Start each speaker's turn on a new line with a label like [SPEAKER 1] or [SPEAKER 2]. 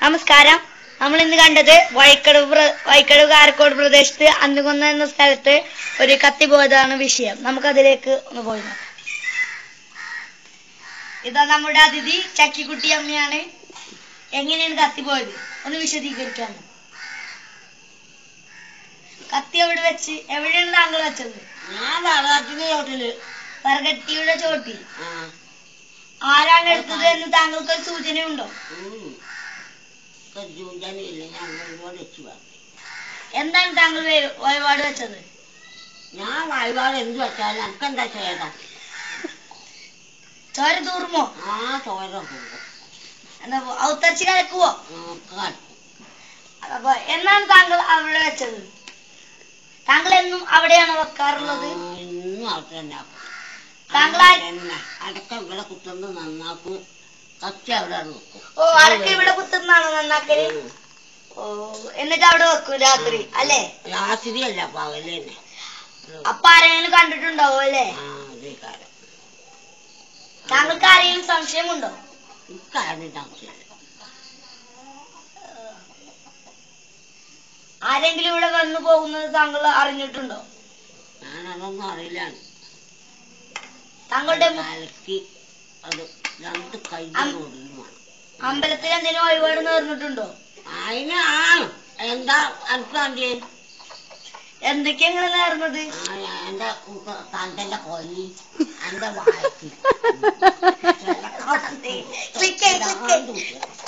[SPEAKER 1] നമസ്കാരം നമ്മൾ ഇന്ന് കണ്ടത് വൈക്കടവ് പ്ര- വൈക്കടവ് കാരക്കോട് പ്രദേശത്ത് അന്നുകൊന്ന എന്ന സ്ഥലത്ത് ഒരു കത്തി പോയതാണ് വിഷയം നമുക്കതിലേക്ക് ഒന്ന് പോയി നോക്കാം ഇതാ നമ്മുടെ അതിഥി ചക്കിക്കുട്ടി അമ്മയാണ് എങ്ങനെയാണ് കത്തി പോയത് ഒന്ന് വിശദീകരിക്കാമോ കത്തി എവിടെ വെച്ച് എവിടെയാണ് താങ്കൾ വെച്ചത്
[SPEAKER 2] ഞാൻ വെള്ളത്തിന് ചോട്ടില്
[SPEAKER 1] വരകട്ടിയുടെ ചോട്ടിൽ
[SPEAKER 2] ആ
[SPEAKER 1] ആരാണ് എടുത്തത് എന്ന് താങ്കൾക്ക് ഒരു സൂചനയുണ്ടോ
[SPEAKER 2] ചൂഞ്ചാനില്ല ഞാൻ ഒരുപാട് വെച്ച് പറഞ്ഞു
[SPEAKER 1] എന്താണ് താങ്കൾ വേ- വഴിപാട് വെച്ചത്
[SPEAKER 2] ഞാൻ വഴിപാട് എന്ത് വെച്ചാലും എനിക്കെന്താ ചെയ്യണ്ട
[SPEAKER 1] ചോര തൂർമോ
[SPEAKER 2] ആ ചോര പോകും
[SPEAKER 1] എന്നാ ഔത്തർച്ചി കലക്കുവോ
[SPEAKER 2] നോക്കാൻ
[SPEAKER 1] അപ്പൊ എന്നാണ് താങ്കൾ അവിടെ വെച്ചത് താങ്കൾ എന്നും അവിടെയാണ് വെക്കാറുള്ളത്
[SPEAKER 2] ഇന്നും അവിടെ തന്നെ ആക്കും
[SPEAKER 1] താങ്കൾ ആ-
[SPEAKER 2] തന്നെ അടക്കം ഇവിടെ കുത്തുന്നത് നന്നാക്കും കത്തി അവിടെ വെക്കും
[SPEAKER 1] ഓ അതൊക്കെ ഇവിടെ കുത്തുന്നാണ് നന്നാക്കല്
[SPEAKER 2] ഉം.
[SPEAKER 1] ഓ എന്നിട്ട് അവിടെ വെക്കും രാത്രി അല്ലേ
[SPEAKER 2] രാത്രിയല്ല പകല് തന്നെ
[SPEAKER 1] അപ്പൊ ആരെങ്കിലും കണ്ടിട്ടുണ്ടാവോ അല്ലേ
[SPEAKER 2] ആ അതേ കാലം
[SPEAKER 1] താങ്കൾക്ക് ആരെങ്കിലും സംശയമുണ്ടോ
[SPEAKER 2] ഇക്കാര്യം സംശയം
[SPEAKER 1] ആരെങ്കിലും ഇവിടെ വന്നു പോകുന്നത് താങ്കൾ അറിഞ്ഞിട്ടുണ്ടോ
[SPEAKER 2] ഞാനതൊന്നും അറിയില്ല
[SPEAKER 1] താങ്കളുടെ മു-
[SPEAKER 2] കലക്കി അത് രണ്ട് കൈ
[SPEAKER 1] അം-
[SPEAKER 2] ഒടിയുമാണ്
[SPEAKER 1] അമ്പലത്തിൽ എന്തെങ്കിലും വഴിപാട് നേർന്നിട്ടുണ്ടോ
[SPEAKER 2] അതിന് ആ എന്താ എനിക്ക് വേണ്ടി
[SPEAKER 1] എന്തൊക്കെയാ നിങ്ങൾ നേർന്നത്
[SPEAKER 2] ആ എന്റെ തന്റെ കൊല്ലി എന്റെ വായക്ക്
[SPEAKER 1] ക്ലിക്ക് ചെയ്യ്, ക്ലിക്ക് ചെയ്യ്.